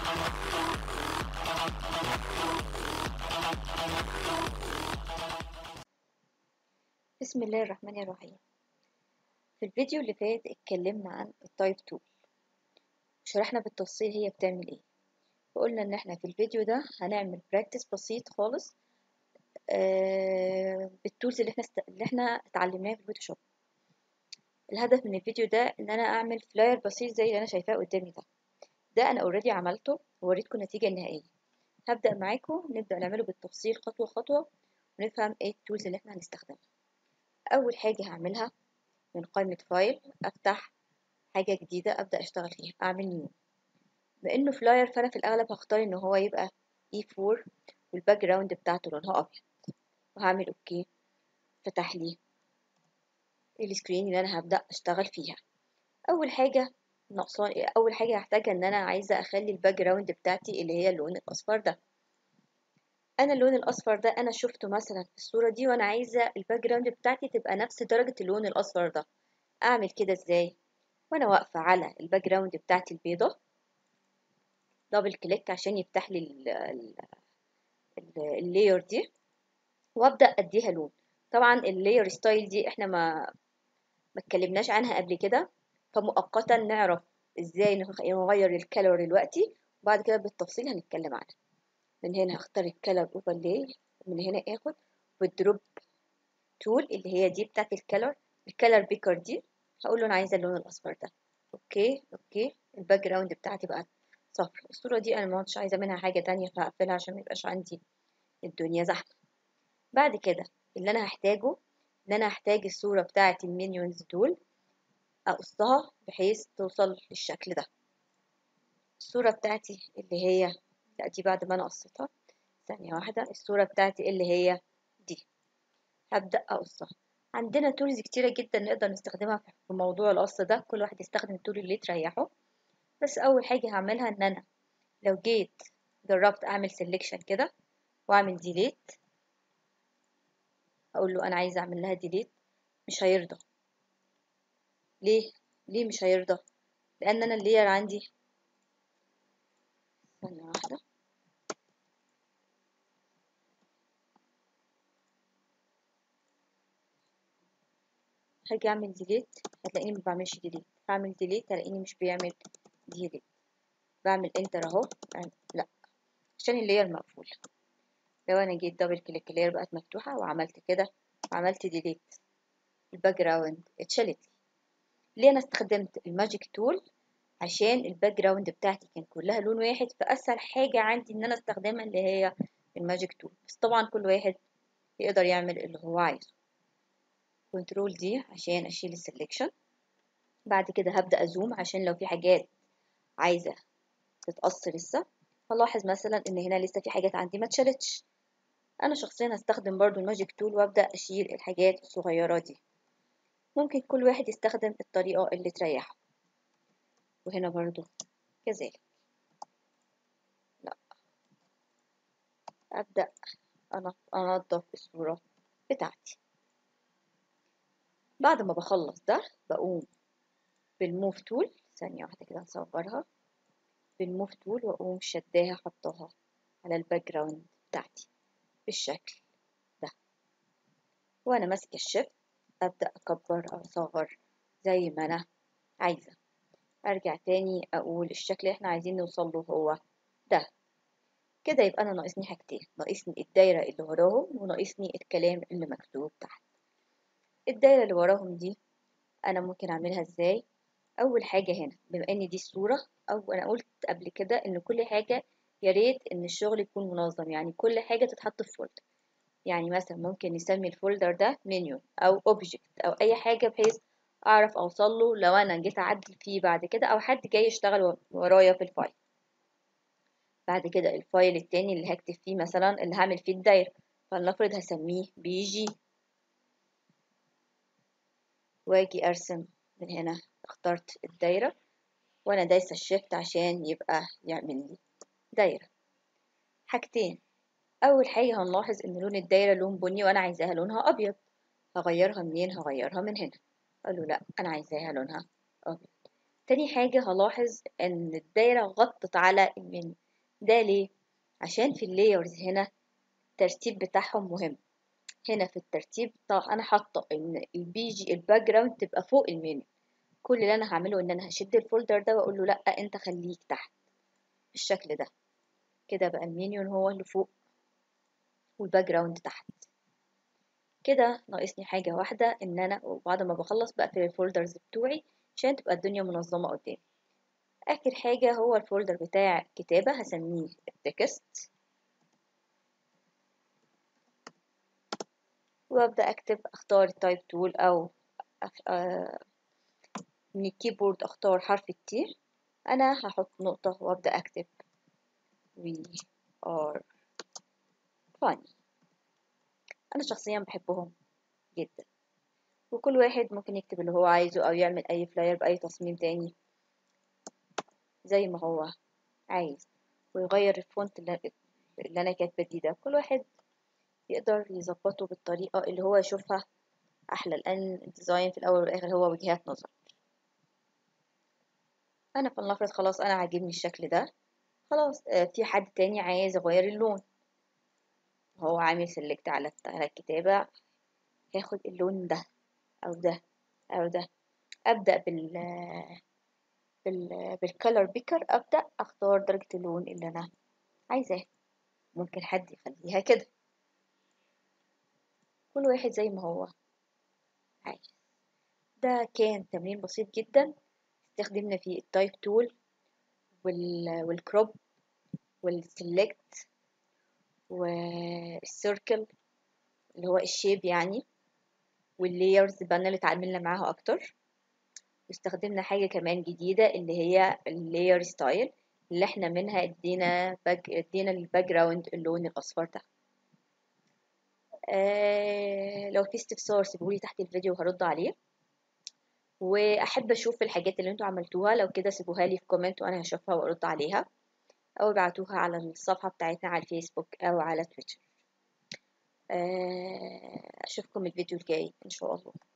بسم الله الرحمن الرحيم في الفيديو اللي فات اتكلمنا عن التايب تول شرحنا بالتفصيل هي بتعمل ايه وقلنا ان احنا في الفيديو ده هنعمل براكتس بسيط خالص آه بالتولز اللي احنا است... اللي احنا اتعلمناها في الفوتوشوب الهدف من الفيديو ده ان انا اعمل فلاير بسيط زي اللي انا شايفاه قدامي ده ده انا اوريدي عملته ووريتكم النتيجه النهائيه هبدا معاكم نبدا نعمله بالتفصيل خطوه خطوه ونفهم ايه التولز اللي احنا هنستخدمها اول حاجه هعملها من قائمه فايل افتح حاجه جديده ابدا اشتغل فيها اعمل نيو بانه فلاير فانا في الاغلب هختار ان هو يبقى E4 والباك جراوند بتاعته لونها ابيض وهعمل اوكي فتح لي السكرين اللي انا هبدا اشتغل فيها اول حاجه ناقصان اول حاجه هحتاجها ان انا عايزه اخلي الباك جراوند بتاعتي اللي هي اللون الاصفر ده انا اللون الاصفر ده انا شفته مثلا في الصوره دي وانا عايزه الباك جراوند بتاعتي تبقى نفس درجه اللون الاصفر ده اعمل كده ازاي وانا واقفه على الباك جراوند بتاعتي البيضه دبل كليك عشان يفتح لي اللاير دي وابدا اديها لون طبعا اللاير ستايل دي احنا ما ما اتكلمناش عنها قبل كده فمؤقتا نعرف ازاي نغير الكالر دلوقتي وبعد كده بالتفصيل هنتكلم عنها من هنا هختار الكالر اوفرلاي من هنا اخد والدروب تول اللي هي دي بتاعت الكالر الكالر بيكر دي هقول له انا عايزه اللون الاصفر ده اوكي اوكي الباك جراوند بتاعتي بقت صفر الصوره دي انا ما كنتش عايزه منها حاجه تانية فهقفلها عشان ما يبقاش عندي الدنيا زحمه بعد كده اللي انا هحتاجه ان انا هحتاج الصوره بتاعه المينيونز دول اقصها بحيث توصل للشكل ده الصوره بتاعتي اللي هي لا دي بعد ما انا قصيتها ثانيه واحده الصوره بتاعتي اللي هي دي هبدا اقصها عندنا تولز كتيرة جدا نقدر نستخدمها في موضوع القص ده كل واحد يستخدم التول اللي تريحه بس اول حاجه هعملها ان انا لو جيت جربت اعمل سيلكشن كده واعمل ديليت اقول له انا عايزه اعمل لها ديليت مش هيرضى ليه ليه مش هيرضى لان انا اللاير عندي ثانيه واحده هاجي اعمل ديليت هتلاقيني ما بعملش ديليت هعمل ديليت هلاقيني مش بيعمل ديليت بعمل انتر اهو لا عشان اللاير مقفول لو انا جيت دبل كليك اللاير بقت مفتوحه وعملت كده وعملت ديليت الباك جراوند اتشالت لي ليه انا استخدمت الماجيك تول عشان الباك جراوند بتاعتي كان كلها لون واحد فاسهل حاجه عندي ان انا استخدمها اللي هي الماجيك تول بس طبعا كل واحد يقدر يعمل اللي هو عايزه كنترول دي عشان اشيل السلكشن بعد كده هبدا ازوم عشان لو في حاجات عايزه تتقص لسه هلاحظ مثلا ان هنا لسه في حاجات عندي ما اتشالتش انا شخصيا هستخدم برضو الماجيك تول وابدا اشيل الحاجات الصغيره دي ممكن كل واحد يستخدم الطريقه اللي تريحه وهنا برضو كذلك لا ابدا انا انضف الصوره بتاعتي بعد ما بخلص ده بقوم بالموف تول ثانيه واحده كده نصغرها بالموف تول واقوم شداها حطاها على الباك جراوند بتاعتي بالشكل ده وانا ماسكه الشيفت ابدا اكبر او اصغر زي ما انا عايزه ارجع تاني اقول الشكل اللي احنا عايزين نوصل له هو ده كده يبقى انا ناقصني حاجتين ناقصني الدايره اللي وراهم وناقصني الكلام اللي مكتوب تحت الدايره اللي وراهم دي انا ممكن اعملها ازاي اول حاجه هنا بما ان دي الصوره او انا قلت قبل كده ان كل حاجه يا ريت ان الشغل يكون منظم يعني كل حاجه تتحط في فولدر يعني مثلا ممكن نسمي الفولدر ده منيو او اوبجكت او اي حاجه بحيث اعرف اوصل له لو انا جيت اعدل فيه بعد كده او حد جاي يشتغل ورايا في الفايل بعد كده الفايل التاني اللي هكتب فيه مثلا اللي هعمل فيه الدايره فلنفرض هسميه بي جي واجي ارسم من هنا اخترت الدايره وانا دايسه الشيفت عشان يبقى يعمل لي دايره حاجتين اول حاجه هنلاحظ ان لون الدايره لون بني وانا عايزاها لونها ابيض هغيرها منين هغيرها من هنا قال له لا انا عايزاها لونها ابيض تاني حاجة هلاحظ ان الدايرة غطت على المنيو ده ليه عشان في اللايرز هنا الترتيب بتاعهم مهم هنا في الترتيب طبعا انا حاطه ان البي جي الباك جراوند تبقى فوق المنيو كل اللي انا هعمله ان انا هشد الفولدر ده واقول له لا انت خليك تحت بالشكل ده كده بقى المنيو هو اللي فوق والباك جراوند تحت كده ناقصني حاجة واحدة ان انا وبعد ما بخلص بقفل الفولدرز بتوعي عشان تبقى الدنيا منظمة قدامي اخر حاجة هو الفولدر بتاع كتابة هسميه التكست وابدأ اكتب اختار التايب تول او من الكيبورد اختار حرف التي انا هحط نقطة وابدأ اكتب we are funny انا شخصيا بحبهم جدا وكل واحد ممكن يكتب اللي هو عايزه او يعمل اي فلاير باي تصميم تاني زي ما هو عايز ويغير الفونت اللي, اللي انا كاتبه دي ده كل واحد يقدر يظبطه بالطريقة اللي هو يشوفها احلى لان الديزاين في الاول والاخر هو وجهات نظر انا فلنفرض خلاص انا عاجبني الشكل ده خلاص في حد تاني عايز يغير اللون هو عامل سيلكت على على الكتابة هاخد اللون ده أو ده أو ده أبدأ بال بال بالكالر بيكر أبدأ أختار درجة اللون اللي أنا عايزاه ممكن حد يخليها كده كل واحد زي ما هو عايز ده كان تمرين بسيط جدا استخدمنا فيه التايب تول وال والكروب والسلكت والسيركل اللي هو الشيب يعني واللايرز بقى اللي اتعاملنا معاها اكتر واستخدمنا حاجه كمان جديده اللي هي اللاير ستايل اللي احنا منها ادينا باك ادينا الباك جراوند اللون الاصفر ده آه لو في استفسار سيبولي تحت الفيديو هرد عليه واحب اشوف الحاجات اللي انتوا عملتوها لو كده سيبوها لي في كومنت وانا هشوفها وارد عليها او ابعتوها على الصفحة بتاعتنا على الفيسبوك او على تويتر اشوفكم الفيديو الجاي ان شاء الله